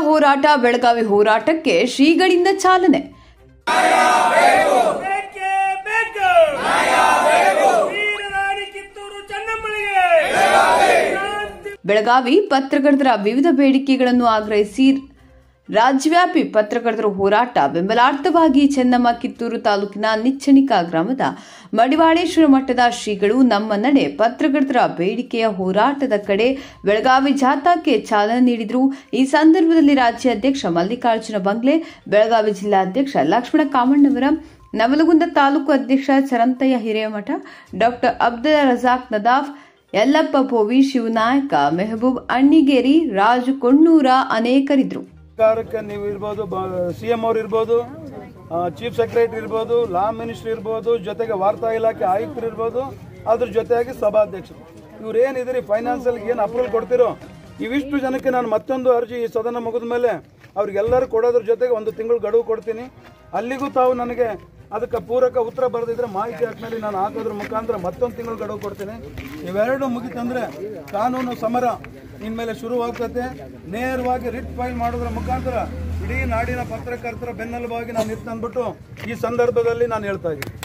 ಹೋರಾಟ ಬೆಳಗಾವಿ ಹೋರಾಟಕ್ಕೆ ಶ್ರೀಗಳಿಂದ ಚಾಲನೆ ಬೇಕೇ ಬೇಕು ವೀರರಾಣಿ ಕಿತ್ತೂರು ಚೆನ್ನಮ್ಮಳಿಗೆ ಕ್ರಾಂತಿ ಬೆಳಗಾವಿ ಪತ್ರಕರ್ತರ ವಿವಿಧ ಬೇಡಿಕೆಗಳನ್ನು ಆಗ್ರಹಿಸಿ ರಾಜ್ಯವ್ಯಾಪಿ ಪತ್ರಕರ್ತರ ಹೋರಾಟ ಬೆಂಬಲಾರ್ಥವಾಗಿ ಚೆನ್ನಮ್ಮ ಕಿತ್ತೂರು ತಾಲೂಕಿನ ನಿಚ್ಚಣಿಕ ಗ್ರಾಮದ ಮಡಿವಾಳೇಶ್ವರ ಮಠದ ಶ್ರೀಗಳು ನಮ್ಮ ನಡೆ ಪತ್ರಕರ್ತರ ಬೇಡಿಕೆಯ ಹೋರಾಟದ ಕಡೆ ಬೆಳಗಾವಿ ಜಾಥಾಕ್ಕೆ ಚಾಲನೆ ನೀಡಿದರು ಈ ಸಂದರ್ಭದಲ್ಲಿ ರಾಜ್ಯ ಅಧ್ಯಕ್ಷ ಮಲ್ಲಿಕಾರ್ಜುನ ಬಂಗ್ಲೆ ಬೆಳಗಾವಿ ಜಿಲ್ಲಾಧ್ಯಕ್ಷ ಲಕ್ಷ್ಮಣ ಕಾಮಣ್ಣವರ ನವಲಗುಂದ ತಾಲೂಕು ಅಧ್ಯಕ್ಷ ಚರಂತಯ್ಯ ಹಿರೇಮಠ ಡಾಕ್ಟರ್ ಅಬ್ದುಲ್ ರಜಾಕ್ ನದಾಫ್ ಯಲ್ಲಪ್ಪ ಭೋವಿ ಶಿವನಾಯಕ ಮೆಹಬೂಬ್ ಅಣ್ಣಿಗೇರಿ ರಾಜು ಕೊಣ್ಣೂರ ಅನೇಕರಿದ್ರು ಸರ್ಕಾರಕ್ಕೆ ನೀವು ಇರ್ಬೋದು ಸಿ ಎಂ ಅವ್ರು ಇರ್ಬೋದು ಚೀಫ್ ಸೆಕ್ರೆಟರಿ ಇರ್ಬೋದು ಲಾ ಮಿನಿಸ್ಟರ್ ಇರ್ಬೋದು ಜೊತೆಗೆ ವಾರ್ತಾ ಇಲಾಖೆ ಆಯುಕ್ತರು ಇರ್ಬೋದು ಅದ್ರ ಜೊತೆಯಾಗಿ ಸಭಾಧ್ಯಕ್ಷರು ಇವ್ರು ಏನಿದ್ರಿ ಫೈನಾನ್ಸಲ್ ಏನು ಅಪ್ರೂವಲ್ ಕೊಡ್ತಿರೋ ಇವಿಷ್ಟು ಜನಕ್ಕೆ ನಾನು ಮತ್ತೊಂದು ಅರ್ಜಿ ಈ ಸದನ ಮುಗಿದ ಮೇಲೆ ಅವ್ರಿಗೆಲ್ಲರೂ ಕೊಡೋದ್ರ ಜೊತೆಗೆ ಒಂದು ತಿಂಗಳು ಗಡುವು ಕೊಡ್ತೀನಿ ಅಲ್ಲಿಗೂ ತಾವು ನನಗೆ ಅದಕ್ಕೆ ಪೂರಕ ಉತ್ತರ ಬರೆದಿದ್ರೆ ಮಾಹಿತಿ ಹಾಕ್ಮೇಲೆ ನಾನು ಹಾಕೋದ್ರ ಮುಖಾಂತರ ಮತ್ತೊಂದು ತಿಂಗಳು ಗಡುವು ಕೊಡ್ತೀನಿ ಇವೆರಡು ಮುಗಿತಂದ್ರೆ ಕಾನೂನು ಸಮರ ಇನ್ಮೇಲೆ ಶುರುವಾಗ್ತದೆ ನೇರವಾಗಿ ರಿಟ್ ಫೈಲ್ ಮಾಡೋದ್ರ ಮುಖಾಂತರ ಇಡೀ ನಾಡಿನ ಪತ್ರಕರ್ತರ ಬೆನ್ನೆಲುಬಾಗಿ ನಾನು ಇರ್ತಂದ್ಬಿಟ್ಟು ಈ ಸಂದರ್ಭದಲ್ಲಿ ನಾನು ಹೇಳ್ತಾ ಇದ್ದೀನಿ